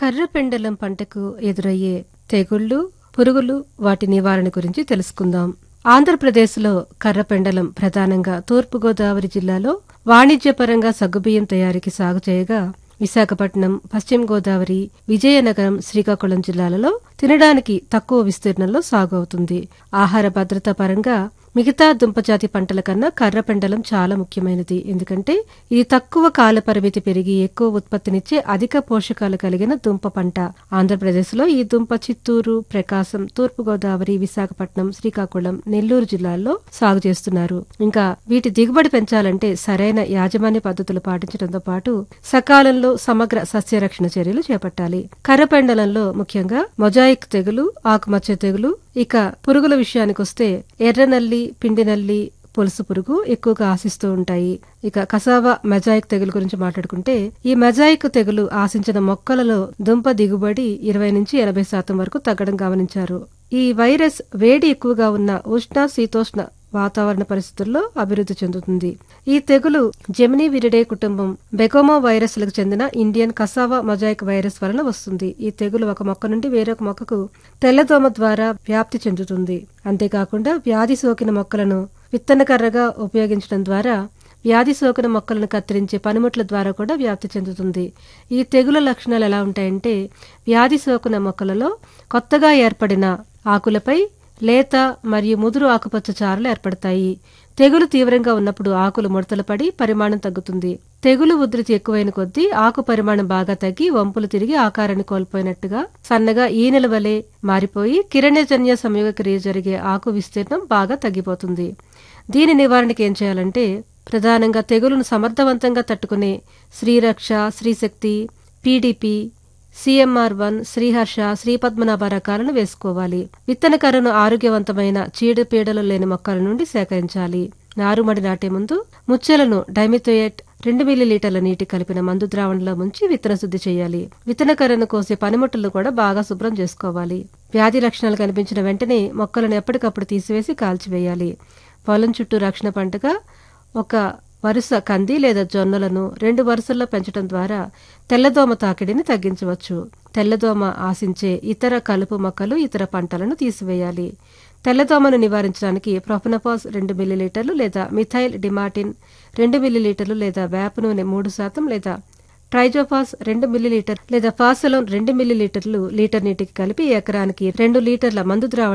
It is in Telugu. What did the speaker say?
కర్రపెండలం పంటకు ఎదురయ్యే తెగుళ్లు పురుగులు వాటి నివారణ గురించి తెలుసుకుందాం ఆంధ్రప్రదేశ్లో కర్రపెండలం ప్రధానంగా తూర్పుగోదావరి జిల్లాలో వాణిజ్యపరంగా సగ్గుబియ్యం తయారీకి సాగు చేయగా విశాఖపట్నం పశ్చిమ గోదావరి విజయనగరం శ్రీకాకుళం జిల్లాలలో తినడానికి తక్కువ విస్తీర్ణంలో సాగు అవుతుంది ఆహార భద్రత పరంగా మిగతా దుంపజాతి పంటల కన్నా కర్రపెండలం చాలా ముఖ్యమైనది ఎందుకంటే ఇది తక్కువ కాల పరిమితి పెరిగి ఎక్కువ ఉత్పత్తినిచ్చే అధిక పోషకాలు కలిగిన దుంప పంట ఆంధ్రప్రదేశ్లో ఈ దుంప చిత్తూరు ప్రకాశం తూర్పుగోదావరి విశాఖపట్నం శ్రీకాకుళం నెల్లూరు జిల్లాల్లో సాగు చేస్తున్నారు ఇంకా వీటి దిగుబడి పెంచాలంటే సరైన యాజమాన్య పద్ధతులు పాటించడంతో పాటు సకాలంలో సమగ్ర సస్యరక్షణ చర్యలు చేపట్టాలి కర్రపెండలంలో ముఖ్యంగా మొజాయిక్ తెగులు ఆకుమచ్చ తెగులు ఇక పురుగుల విషయానికొస్తే ఎర్రనల్లి పిండి నల్లి పొలుసు పురుగు ఎక్కువగా ఆశిస్తూ ఉంటాయి ఇక కసావా మెజాయిక్ తెగులు గురించి మాట్లాడుకుంటే ఈ మెజాయిక్ తెగులు ఆశించిన మొక్కలలో దుంప దిగుబడి ఇరవై నుంచి ఎనభై శాతం వరకు తగ్గడం గమనించారు ఈ వైరస్ వేడి ఎక్కువగా ఉన్న ఉష్ణ శీతోష్ణ వాతావరణ పరిస్థితుల్లో అభివృద్ధి చెందుతుంది ఈ తెగులు జెమినీ విరిడే కుటుంబం బెకోమో వైరస్లకు చెందిన ఇండియన్ కసావా మొజాయిక్ వైరస్ వలన వస్తుంది ఈ తెగులు ఒక మొక్క నుండి వేరొక మొక్కకు తెల్లదోమ ద్వారా వ్యాప్తి చెందుతుంది అంతేకాకుండా వ్యాధి సోకిన మొక్కలను విత్తనకర్రగా ఉపయోగించడం ద్వారా వ్యాధి సోకిన మొక్కలను కత్తిరించే పనిముట్ల ద్వారా కూడా వ్యాప్తి చెందుతుంది ఈ తెగుల లక్షణాలు ఎలా ఉంటాయంటే వ్యాధి సోకిన మొక్కలలో కొత్తగా ఏర్పడిన ఆకులపై లేత మరియు ముదురు ఆకుపచ్చ చారలు ఏర్పడతాయి తెగులు తీవ్రంగా ఉన్నప్పుడు ఆకులు ముడతలు పడి పరిమాణం తగ్గుతుంది తెగులు ఉధృతి ఎక్కువైన కొద్దీ ఆకు పరిమాణం బాగా తగ్గి వంపులు తిరిగి ఆకారాన్ని కోల్పోయినట్టుగా సన్నగా ఈనెల వలె మారిపోయి కిరణజన్య సంయోగ క్రియ జరిగే ఆకు విస్తీర్ణం బాగా తగ్గిపోతుంది దీని నివారణకి ఏం చేయాలంటే ప్రధానంగా తెగులును సమర్థవంతంగా తట్టుకునే Sriraksha Srishakti PDP CMR one Sriharsha Sripadmanabha రకాలను వేసుకోవాలి విత్తనకర్రను ఆరోగ్యవంతమైన చీడపీడలు లేని మొక్కల నుండి సేకరించాలి నారుమడి నాటే ముందు ముచ్చెలను డైమిథోయేట్ రెండు మిల్లీలీటర్ల నీటి కలిపిన మందు ద్రావణంలో ముంచి విత్తన శుద్ధి చేయాలి విత్తనకర్రను కోసే పనిముట్లు కూడా బాగా శుభ్రం చేసుకోవాలి వ్యాధి లక్షణాలు కనిపించిన వెంటనే మొక్కలను ఎప్పటికప్పుడు తీసివేసి కాల్చివేయాలి పొలం చుట్టూ రక్షణ పంటగా ఒక వరుస కంది లేదా జొన్నలను రెండు వరుసల్లో పెంచడం ద్వారా తెల్లదోమ తాకిడిని తగ్గించవచ్చు తెల్లదోమ ఆశించే ఇతర కలుపు మొక్కలు ఇతర పంటలను తీసివేయాలి తెల్లదోమను నివారించడానికి ప్రొఫనఫాస్ రెండు మిల్లీలీటర్లు లేదా మిథైల్ డిమాటిన్ రెండు మిల్లీలీటర్లు లేదా వేప నూనె మూడు శాతం లేదా ట్రైజోఫాస్ రెండు మిల్లీలీటర్ లేదా ఫాసలోన్ రెండు మిల్లీలీటర్లు లీటర్ నీటికి కలిపి ఎకరానికి రెండు లీటర్ల మందు ద్రావణం